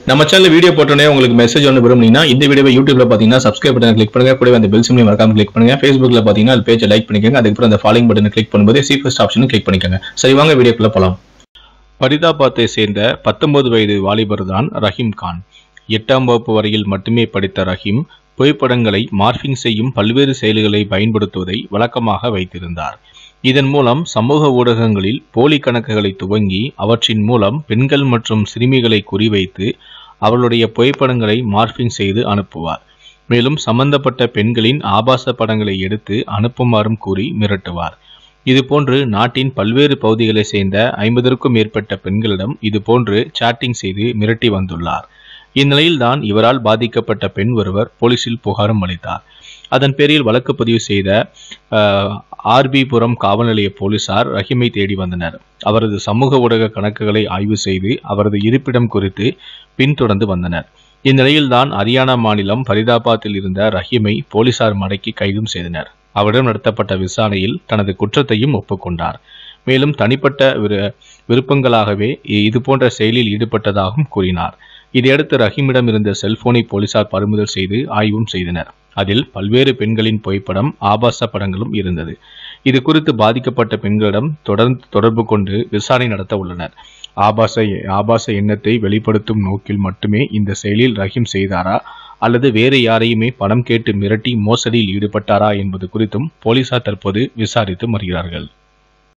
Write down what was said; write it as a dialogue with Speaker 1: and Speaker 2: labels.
Speaker 1: நம்ம channel video போட்டோன்னே உங்களுக்கு மெசேஜ் ஒன்று விரும்புனீங்கன்னா இந்த வீடியோவை யூடியூப்ல பார்த்தீங்கன்னா சப்ஸ்கிரைப் பட்டன் கிளிக் பண்ணுங்க கூடவே அந்த பெல் சிம்லையும் மறக்காம கிளிக் பண்ணுங்க ஃபேஸ்புக்ல பார்த்தீங்கன்னா அது பேஜை லைக் பண்ணிக்கோங்க அதுக்கப்புறம் அந்த ஃபாலோயிங் பட்டனை கிளிக் பண்ணும்போது சி ஃபர்ஸ்ட் ஆப்ஷனும் கிளிக் பண்ணிக்கோங்க சரி வாங்க வீடியோக்குள்ள போலாம் பரிதாபாத்தை சேர்ந்த பத்தொன்பது வயது வாலிபர் தான் ரஹீம் கான் எட்டாம் வகுப்பு வரையில் மட்டுமே படித்த ரஹீம் புகைப்படங்களை மார்பிங் செய்யும் பல்வேறு செயல்களை பயன்படுத்துவதை வழக்கமாக வைத்திருந்தார் இதன் மூலம் சமூக ஊடகங்களில் போலி கணக்குகளை துவங்கி அவற்றின் மூலம் பெண்கள் மற்றும் சிறுமிகளை குறிவைத்து அவர்களுடைய புகைப்படங்களை மார்பிங் செய்து அனுப்புவார் மேலும் சம்பந்தப்பட்ட பெண்களின் ஆபாச படங்களை எடுத்து அனுப்புமாறும் கூறி மிரட்டுவார் இதுபோன்று நாட்டின் பல்வேறு பகுதிகளைச் சேர்ந்த ஐம்பதற்கும் மேற்பட்ட பெண்களிடம் இதுபோன்று சாட்டிங் செய்து மிரட்டி வந்துள்ளார் இந்நிலையில்தான் இவரால் பாதிக்கப்பட்ட பெண் ஒருவர் போலீசில் புகாரும் அளித்தார் அதன் பேரில் வழக்கு பதிவு செய்த ஆர்பிபுரம் காவல் நிலைய போலீசார் ரஹீமை தேடி வந்தனர் அவரது சமூக ஊடக கணக்குகளை ஆய்வு செய்து அவரது இருப்பிடம் குறித்து பின்தொடர்ந்து வந்தனர் இந்நிலையில்தான் ஹரியானா மாநிலம் பரிதாபாத்தில் இருந்த ரஹீமை போலீசார் மடக்கி கைதும் செய்தனர் அவரிடம் நடத்தப்பட்ட விசாரணையில் தனது குற்றத்தையும் ஒப்புக்கொண்டார் மேலும் தனிப்பட்ட விரு விருப்பங்களாகவே இதுபோன்ற செயலில் ஈடுபட்டதாகவும் கூறினார் இதையடுத்து ரஹீமிடம் இருந்த செல்போனை போலீசார் பறிமுதல் செய்து ஆய்வும் செய்தனர் அதில் பல்வேறு பெண்களின் புகைப்படம் ஆபாச படங்களும் இருந்தது இது குறித்து பாதிக்கப்பட்ட பெண்களிடம் தொடர்ந்து தொடர்பு கொண்டு விசாரணை நடத்த உள்ளனர் ஆபாச ஆபாச எண்ணத்தை வெளிப்படுத்தும் நோக்கில் மட்டுமே இந்த செயலில் ரஹீம் செய்தாரா அல்லது வேறு யாரையுமே பணம் கேட்டு மிரட்டி மோசடியில் ஈடுபட்டாரா என்பது குறித்தும் போலீசார் தற்போது விசாரித்து வருகிறார்கள்